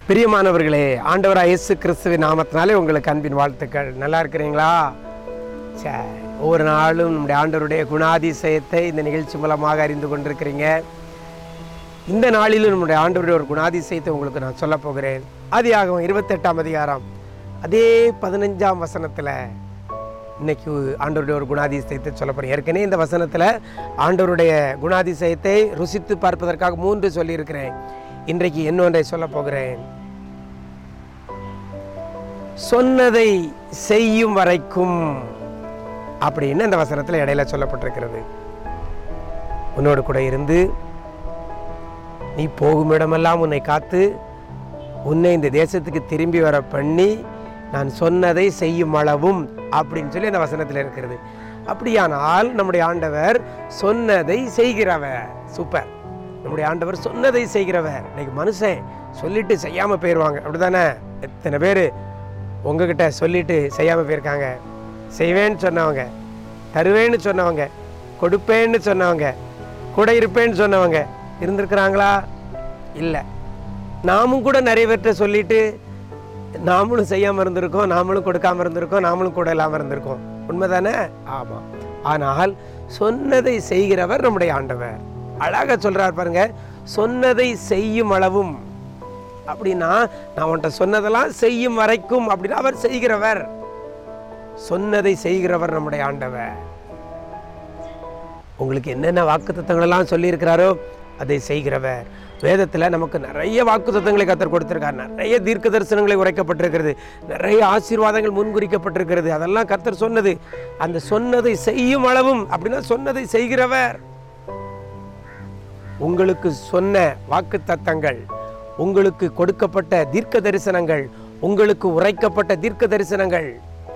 பிரியமானவர்களே ஆண்டவராக இயேசு கிறிஸ்துவின் நாமத்தினாலே உங்களுக்கு அன்பின் வாழ்த்துக்கள் நல்லா இருக்கிறீங்களா சரி ஒவ்வொரு நாளும் நம்முடைய ஆண்டவருடைய குணாதிசயத்தை இந்த நிகழ்ச்சி மூலமாக அறிந்து கொண்டிருக்கிறீங்க இந்த நாளிலும் நம்முடைய ஆண்டவருடைய ஒரு குணாதிசயத்தை உங்களுக்கு நான் சொல்ல போகிறேன் ஆதியாகமம் இருபத்தெட்டாம் அதிகாரம் அதே பதினஞ்சாம் வசனத்தில் இன்னைக்கு ஆண்டவருடைய ஒரு குணாதிசயத்தை சொல்ல போகிறேன் ஏற்கனவே இந்த வசனத்தில் ஆண்டவருடைய குணாதிசயத்தை ருசித்து பார்ப்பதற்காக மூன்று சொல்லியிருக்கிறேன் இன்றைக்கு இன்னொன்றை சொல்ல போகிறேன் சொன்னதை செய்யும் வரைக்கும் அப்படின்னு இந்த வசனத்தில் இடையில சொல்லப்பட்டிருக்கிறது உன்னோடு கூட இருந்து நீ போகும் இடமெல்லாம் உன்னை காத்து உன்னை இந்த தேசத்துக்கு திரும்பி வர பண்ணி நான் சொன்னதை செய்யும் அளவும் அப்படின்னு சொல்லி அந்த வசனத்தில் இருக்கிறது அப்படியானால் நம்முடைய ஆண்டவர் சொன்னதை செய்கிறவர் சூப்பர் நம்முடைய ஆண்டவர் சொன்னதை செய்கிறவர் இன்னைக்கு மனுஷன் சொல்லிட்டு செய்யாமல் போயிடுவாங்க அப்படிதானே எத்தனை பேர் உங்ககிட்ட சொல்லிட்டு செய்யாமல் போயிருக்காங்க செய்வேன்னு சொன்னவங்க தருவேன்னு சொன்னவங்க கொடுப்பேன்னு சொன்னவங்க கூட இருப்பேன்னு சொன்னவங்க இருந்திருக்கிறாங்களா இல்லை நாமும் கூட நிறைய பேர்கிட்ட சொல்லிட்டு நாமளும் செய்யாமல் இருந்திருக்கோம் நாமளும் கொடுக்காம இருந்திருக்கோம் நாமளும் கூட இல்லாமல் இருந்திருக்கோம் உண்மைதானே ஆமாம் ஆனால் சொன்னதை செய்கிறவர் நம்முடைய ஆண்டவர் அழகாக சொல்றார் பாருங்க சொன்னதை செய்யும் அளவும் அப்படின்னா நான் உன்ட்ட சொன்னதெல்லாம் செய்யும் வரைக்கும் அப்படின்னா அவர் செய்கிறவர் சொன்னதை செய்கிறவர் நம்முடைய ஆண்டவர் உங்களுக்கு என்னென்ன வாக்கு எல்லாம் சொல்லியிருக்கிறாரோ அதை செய்கிறவர் வேதத்தில் நமக்கு நிறைய வாக்கு தத்தங்களை கத்தர் கொடுத்திருக்கார் நிறைய தீர்க்க தரிசனங்களை உரைக்கப்பட்டிருக்கிறது நிறைய ஆசீர்வாதங்கள் முன்குறிக்கப்பட்டிருக்கிறது அதெல்லாம் கத்தர் சொன்னது அந்த சொன்னதை செய்யும் அளவும் அப்படின்னா சொன்னதை செய்கிறவர் உங்களுக்கு சொன்ன வாக்கு தத்தங்கள் உங்களுக்கு கொடுக்கப்பட்ட தீர்க்க தரிசனங்கள் உங்களுக்கு உரைக்கப்பட்ட தீர்க்க தரிசனங்கள்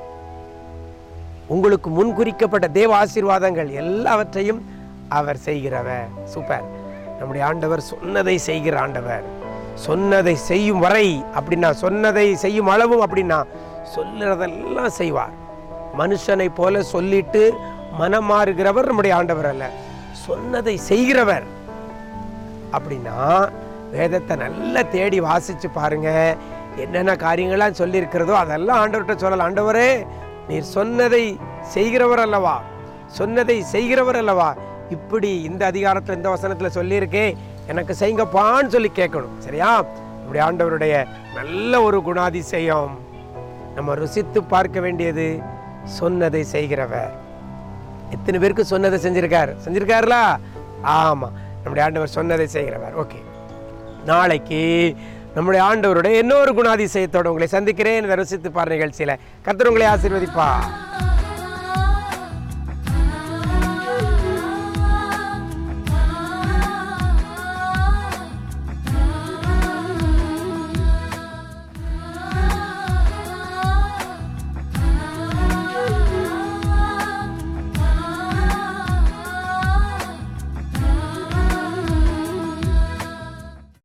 உங்களுக்கு முன்குறிக்கப்பட்ட தேவ ஆசீர்வாதங்கள் எல்லாவற்றையும் அவர் செய்கிறவர் சூப்பர் நம்முடைய ஆண்டவர் சொன்னதை செய்கிற ஆண்டவர் சொன்னதை செய்யும் வரை அப்படின்னா சொன்னதை செய்யும் அளவும் அப்படின்னா சொல்லுறதெல்லாம் செய்வார் மனுஷனை போல சொல்லிட்டு மனம் மாறுகிறவர் நம்முடைய ஆண்டவர் அல்ல சொன்னதை செய்கிறவர் அப்படின்னா வேதத்தை நல்லா தேடி வாசிச்சு பாருங்க என்னென்ன காரியங்கள்லாம் சொல்லியிருக்கிறதோ அதெல்லாம் ஆண்டவர்கிட்ட சொல்லலாம் ஆண்டவரே நீர் சொன்னதை செய்கிறவர் அல்லவா சொன்னதை செய்கிறவர் அல்லவா இப்படி இந்த அதிகாரத்தில் இந்த வசனத்தில் சொல்லியிருக்கே எனக்கு செய்யுங்கப்பான்னு சொல்லி கேட்கணும் சரியா நம்முடைய ஆண்டவருடைய நல்ல ஒரு குணாதிசயம் நம்ம ருசித்து பார்க்க வேண்டியது சொன்னதை செய்கிறவர் எத்தனை பேருக்கு சொன்னதை செஞ்சிருக்கார் செஞ்சிருக்காருலா ஆமாம் நம்முடைய ஆண்டவர் சொன்னதை செய்கிறவர் ஓகே நாளைக்கு நம்முடைய ஆண்டவருடைய இன்னொரு குணாதிசயத்தோடு உங்களை சந்திக்கிறேன் இந்த ருசித்து பார் நிகழ்ச்சியில் கர்த்தர் உங்களை ஆசீர்வதிப்பா